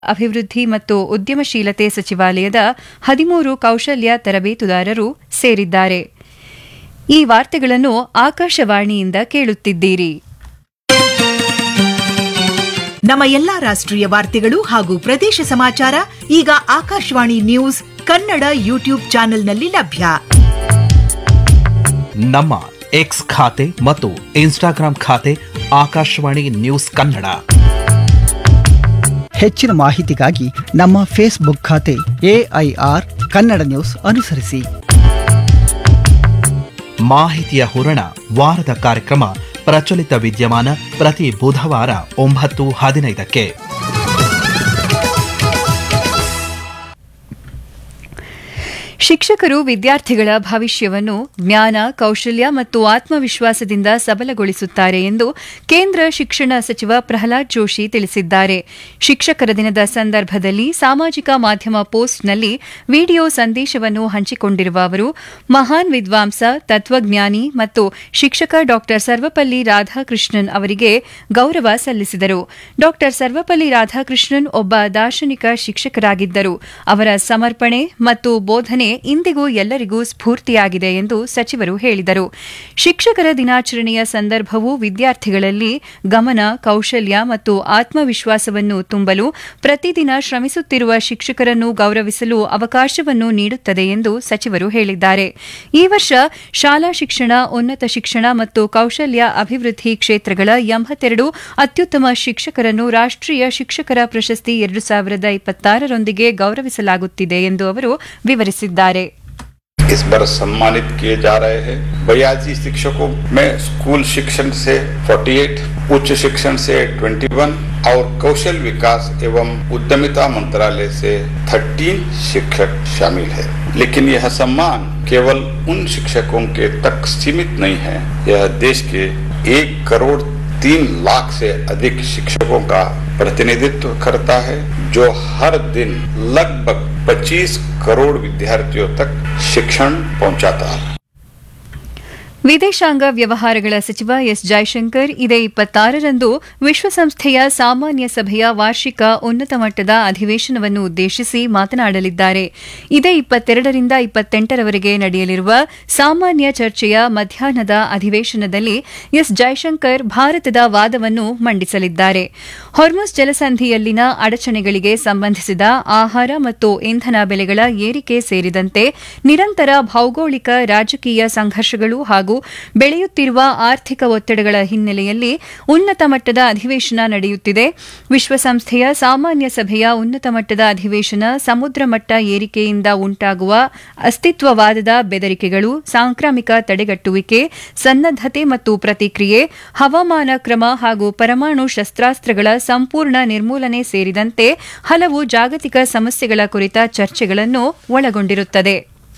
ಅಭಿವೃದ್ಧಿ ಮತ್ತು ಉದ್ಯಮಶೀಲತೆ ಸಚಿವಾಲಯದ ಹದಿಮೂರು ಕೌಶಲ್ಯ ತರಬೇತುದಾರರು ಸೇರಿದ್ದಾರೆ ಈ ವಾರ್ತೆಗಳನ್ನು ಆಕಾಶವಾಣಿಯಿಂದ ಕೇಳುತ್ತಿದ್ದೀರಿ ನಮ್ಮ ಎಲ್ಲಾ ರಾಷ್ಟ್ರೀಯ ವಾರ್ತೆಗಳು ಹಾಗೂ ಪ್ರದೇಶ ಸಮಾಚಾರ ಈಗ ಆಕಾಶವಾಣಿ ನ್ಯೂಸ್ ಕನ್ನಡ ಯೂಟ್ಯೂಬ್ ಚಾನೆಲ್ನಲ್ಲಿ ಲಭ್ಯ ನಮ್ಮ ಎಕ್ಸ್ ಖಾತೆ ಮತ್ತು ಇನ್ಸ್ಟಾಗ್ರಾಂ ಖಾತೆ ಆಕಾಶವಾಣಿ ನ್ಯೂಸ್ ಕನ್ನಡ ಹೆಚ್ಚಿನ ಮಾಹಿತಿಗಾಗಿ ನಮ್ಮ ಫೇಸ್ಬುಕ್ ಖಾತೆ ಎಐಆರ್ ಕನ್ನಡ ನ್ಯೂಸ್ ಅನುಸರಿಸಿ ಮಾಹಿತಿಯ ಹೂರಣ ವಾರದ ಕಾರ್ಯಕ್ರಮ ಪ್ರಚಲಿತ ವಿದ್ಯಮಾನ ಪ್ರತಿ ಬುಧವಾರ ಒಂಬತ್ತು ಹದಿನೈದಕ್ಕೆ ಶಿಕ್ಷಕರು ವಿದ್ಯಾರ್ಥಿಗಳ ಭವಿಷ್ಯವನ್ನು ಜ್ಞಾನ ಕೌಶಲ್ಯ ಮತ್ತು ಆತ್ಮವಿಶ್ವಾಸದಿಂದ ಸಬಲಗೊಳಿಸುತ್ತಾರೆ ಎಂದು ಕೇಂದ್ರ ಶಿಕ್ಷಣ ಸಚಿವ ಪ್ರಹ್ಲಾದ್ ಜೋಶಿ ತಿಳಿಸಿದ್ದಾರೆ ಶಿಕ್ಷಕರ ದಿನದ ಸಂದರ್ಭದಲ್ಲಿ ಸಾಮಾಜಿಕ ಮಾಧ್ಯಮ ಪೋಸ್ಟ್ನಲ್ಲಿ ವಿಡಿಯೋ ಸಂದೇಶವನ್ನು ಹಂಚಿಕೊಂಡಿರುವ ಅವರು ಮಹಾನ್ ವಿದ್ವಾಂಸ ತತ್ವಜ್ಞಾನಿ ಮತ್ತು ಶಿಕ್ಷಕ ಡಾ ಸರ್ವಪಲ್ಲಿ ರಾಧಾಕೃಷ್ಣನ್ ಅವರಿಗೆ ಗೌರವ ಸಲ್ಲಿಸಿದರು ಡಾ ಸರ್ವಪಲ್ಲಿ ರಾಧಾಕೃಷ್ಣನ್ ಒಬ್ಬ ದಾರ್ಶನಿಕ ಶಿಕ್ಷಕರಾಗಿದ್ದರು ಅವರ ಸಮರ್ಪಣೆ ಮತ್ತು ಬೋಧನೆ ಇಂದಿಗೂ ಎಲ್ಲರಿಗೂ ಸ್ಫೂರ್ತಿಯಾಗಿದೆ ಎಂದು ಸಚಿವರು ಹೇಳಿದರು ಶಿಕ್ಷಕರ ದಿನಾಚರಣೆಯ ಸಂದರ್ಭವು ವಿದ್ಯಾರ್ಥಿಗಳಲ್ಲಿ ಗಮನ ಕೌಶಲ್ಯ ಮತ್ತು ಆತ್ಮವಿಶ್ವಾಸವನ್ನು ತುಂಬಲು ಪ್ರತಿದಿನ ಶ್ರಮಿಸುತ್ತಿರುವ ಶಿಕ್ಷಕರನ್ನು ಗೌರವಿಸಲು ಅವಕಾಶವನ್ನು ನೀಡುತ್ತದೆ ಎಂದು ಸಚಿವರು ಹೇಳಿದ್ದಾರೆ ಈ ವರ್ಷ ಶಾಲಾ ಶಿಕ್ಷಣ ಉನ್ನತ ಶಿಕ್ಷಣ ಮತ್ತು ಕೌಶಲ್ಯ ಅಭಿವೃದ್ಧಿ ಕ್ಷೇತ್ರಗಳ ಎಂಬತ್ತೆರಡು ಅತ್ಯುತ್ತಮ ಶಿಕ್ಷಕರನ್ನು ರಾಷ್ಟ್ರೀಯ ಶಿಕ್ಷಕರ ಪ್ರಶಸ್ತಿ ಎರಡು ಸಾವಿರದ ಇಪ್ಪತ್ತಾರರೊಂದಿಗೆ ಗೌರವಿಸಲಾಗುತ್ತಿದೆ ಎಂದು ಅವರು ವಿವರಿಸಿದ್ದಾರೆ इस बार सम्मानित किए जा रहे हैं बयासी शिक्षकों में स्कूल शिक्षण से 48, उच्च शिक्षण से 21 और कौशल विकास एवं उद्यमिता मंत्रालय से 13 शिक्षक शामिल है लेकिन यह सम्मान केवल उन शिक्षकों के तक सीमित नहीं है यह देश के एक करोड़ तीन लाख से अधिक शिक्षकों का प्रतिनिधित्व करता है जो हर दिन लगभग 25 करोड़ विद्यार्थियों तक शिक्षण पहुंचाता है ವಿದೇಶಾಂಗ ವ್ಯವಹಾರಗಳ ಸಚಿವ ಎಸ್ ಜೈಶಂಕರ್ ಇದೇ ಇಪ್ಪತ್ತಾರರಂದು ವಿಶ್ವಸಂಸ್ಥೆಯ ಸಾಮಾನ್ಯ ಸಭೆಯ ವಾರ್ಷಿಕ ಉನ್ನತ ಮಟ್ಟದ ಅಧಿವೇಶನವನ್ನು ಉದ್ದೇಶಿಸಿ ಮಾತನಾಡಲಿದ್ದಾರೆ ಇದೇ ಇಪ್ಪತ್ತೆರಡರಿಂದ ಇಪ್ಪತ್ತೆಂಟರವರೆಗೆ ನಡೆಯಲಿರುವ ಸಾಮಾನ್ಯ ಚರ್ಚೆಯ ಮಧ್ಯಾಹ್ನದ ಅಧಿವೇಶನದಲ್ಲಿ ಎಸ್ ಜೈಶಂಕರ್ ಭಾರತದ ವಾದವನ್ನು ಮಂಡಿಸಲಿದ್ದಾರೆ ಹೊರ್ಮುಸ್ ಜಲಸಂಧಿಯಲ್ಲಿನ ಅಡಚಣೆಗಳಿಗೆ ಸಂಬಂಧಿಸಿದ ಆಹಾರ ಮತ್ತು ಇಂಧನ ಬೆಲೆಗಳ ಏರಿಕೆ ಸೇರಿದಂತೆ ನಿರಂತರ ಭೌಗೋಳಿಕ ರಾಜಕೀಯ ಸಂಘರ್ಷಗಳು ಹಾಗೂ ಬೆಳೆಯುತ್ತಿರುವ ಆರ್ಥಿಕ ಒತ್ತಡಗಳ ಹಿನ್ನೆಲೆಯಲ್ಲಿ ಉನ್ನತ ಮಟ್ಟದ ಅಧಿವೇಶನ ನಡೆಯುತ್ತಿದೆ ವಿಶ್ವಸಂಸ್ಥೆಯ ಸಾಮಾನ್ಯ ಸಭೆಯ ಉನ್ನತ ಮಟ್ಟದ ಅಧಿವೇಶನ ಸಮುದ್ರ ಮಟ್ಟ ಏರಿಕೆಯಿಂದ ಉಂಟಾಗುವ ಅಸ್ತಿತ್ವವಾದದ ಬೆದರಿಕೆಗಳು ಸಾಂಕ್ರಾಮಿಕ ತಡೆಗಟ್ಟುವಿಕೆ ಸನ್ನದ್ದತೆ ಮತ್ತು ಪ್ರತಿಕ್ರಿಯೆ ಹವಾಮಾನ ಕ್ರಮ ಹಾಗೂ ಪರಮಾಣು ಶಸ್ತ್ರಾಸ್ತ್ರಗಳ ಸಂಪೂರ್ಣ ನಿರ್ಮೂಲನೆ ಸೇರಿದಂತೆ ಹಲವು ಜಾಗತಿಕ ಸಮಸ್ಯೆಗಳ ಕುರಿತ ಚರ್ಚೆಗಳನ್ನು ಒಳಗೊಂಡಿರುತ್ತದೆ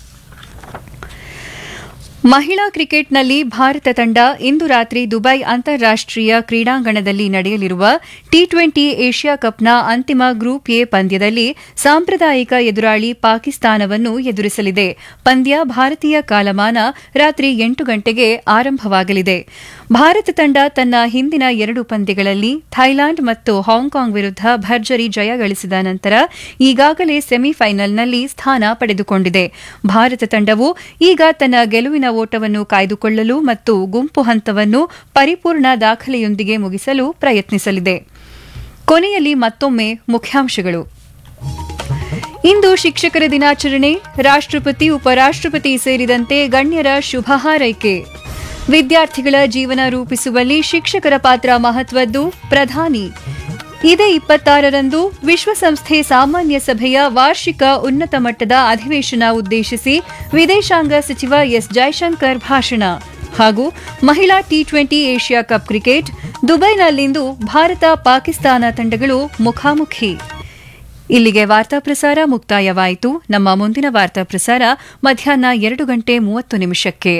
ಮಹಿಳಾ ಕ್ರಿಕೆಟ್ನಲ್ಲಿ ಭಾರತ ತಂಡ ಇಂದು ರಾತ್ರಿ ದುಬೈ ಅಂತಾರಾಷ್ಟೀಯ ಕ್ರೀಡಾಂಗಣದಲ್ಲಿ ನಡೆಯಲಿರುವ ಟಿ ಟ್ವೆಂಟಿ ಏಷ್ಯಾ ಕಪ್ನ ಅಂತಿಮ ಗ್ರೂಪ್ ಎ ಪಂದ್ಯದಲ್ಲಿ ಸಾಂಪ್ರದಾಯಿಕ ಎದುರಾಳಿ ಪಾಕಿಸ್ತಾನವನ್ನು ಎದುರಿಸಲಿದೆ ಪಂದ್ಯ ಭಾರತೀಯ ಕಾಲಮಾನ ರಾತ್ರಿ ಎಂಟು ಗಂಟೆಗೆ ಆರಂಭವಾಗಲಿದೆ ಭಾರತ ತಂಡ ತನ್ನ ಹಿಂದಿನ ಎರಡು ಪಂದ್ಯಗಳಲ್ಲಿ ಥೈಲ್ಯಾಂಡ್ ಮತ್ತು ಹಾಂಗ್ಕಾಂಗ್ ವಿರುದ್ಧ ಭರ್ಜರಿ ಜಯ ಗಳಿಸಿದ ನಂತರ ಈಗಾಗಲೇ ಸೆಮಿಫೈನಲ್ನಲ್ಲಿ ಸ್ಥಾನ ಪಡೆದುಕೊಂಡಿದೆ ಭಾರತ ತಂಡವು ಈಗ ತನ್ನ ಗೆಲುವಿನ ಓಟವನ್ನು ಕಾಯ್ದುಕೊಳ್ಳಲು ಮತ್ತು ಗುಂಪು ಹಂತವನ್ನು ಪರಿಪೂರ್ಣ ದಾಖಲೆಯೊಂದಿಗೆ ಮುಗಿಸಲು ಪ್ರಯತ್ನಿಸಲಿದೆ ಕೊನೆಯಲ್ಲಿ ಮತ್ತೊಮ್ಮೆ ಮುಖ್ಯಾಂಶಗಳು ಇಂದು ಶಿಕ್ಷಕರ ದಿನಾಚರಣೆ ರಾಷ್ಟ್ರಪತಿ ಉಪರಾಷ್ಟ್ರಪತಿ ಸೇರಿದಂತೆ ಗಣ್ಯರ ಶುಭ ಹಾರೈಕೆ ವಿದ್ಯಾರ್ಥಿಗಳ ಜೀವನ ರೂಪಿಸುವಲ್ಲಿ ಶಿಕ್ಷಕರ ಪಾತ್ರ ಮಹತ್ವದ್ದು ಪ್ರಧಾನಿ ಇದೇ ಇಪ್ಪತ್ತಾರರಂದು ವಿಶ್ವಸಂಸ್ಥೆ ಸಾಮಾನ್ಯ ಸಭೆಯ ವಾರ್ಷಿಕ ಉನ್ನತ ಮಟ್ಟದ ಅಧಿವೇಶನ ಉದ್ದೇಶಿಸಿ ವಿದೇಶಾಂಗ ಸಚಿವ ಎಸ್ ಜೈಶಂಕರ್ ಭಾಷಣ ಹಾಗೂ ಮಹಿಳಾ T twenty Asia cup cricket ದುಬೈನಲ್ಲಿಂದು ಭಾರತ ಪಾಕಿಸ್ತಾನ ತಂಡಗಳು ಮುಖಾಮುಖಿ ಇಲ್ಲಿಗೆ ವಾರ್ತಾ ಪ್ರಸಾರ ಮುಕ್ತಾಯವಾಯಿತು ನಮ್ಮ ಮುಂದಿನ ವಾರ್ತಾ ಪ್ರಸಾರ ಮಧ್ಯಾಹ್ನ ಎರಡು ಗಂಟೆ ಮೂವತ್ತು ನಿಮಿಷಕ್ಕೆ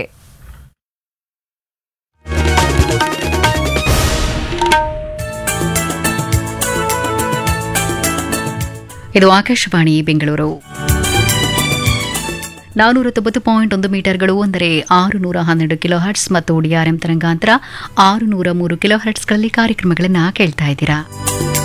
ಇದು ಆಕಾಶವಾಣಿ ಬೆಂಗಳೂರು ನಾನೂರ ತೊಂಬತ್ತು ಪಾಯಿಂಟ್ ಒಂದು ಮೀಟರ್ಗಳು ಅಂದರೆ ಆರು ನೂರ ಹನ್ನೆರಡು ಕಿಲೋ ಹರ್ಟ್ಸ್ ಮತ್ತು ಡಿಆರ್ಎಂ ತರಂಗಾಂತರ ಆರು ನೂರ ಮೂರು ಕಿಲೋ ಹರ್ಟ್ಸ್ಗಳಲ್ಲಿ ಕಾರ್ಯಕ್ರಮಗಳನ್ನು ಕೇಳ್ತಾ ಇದ್ದೀರಾ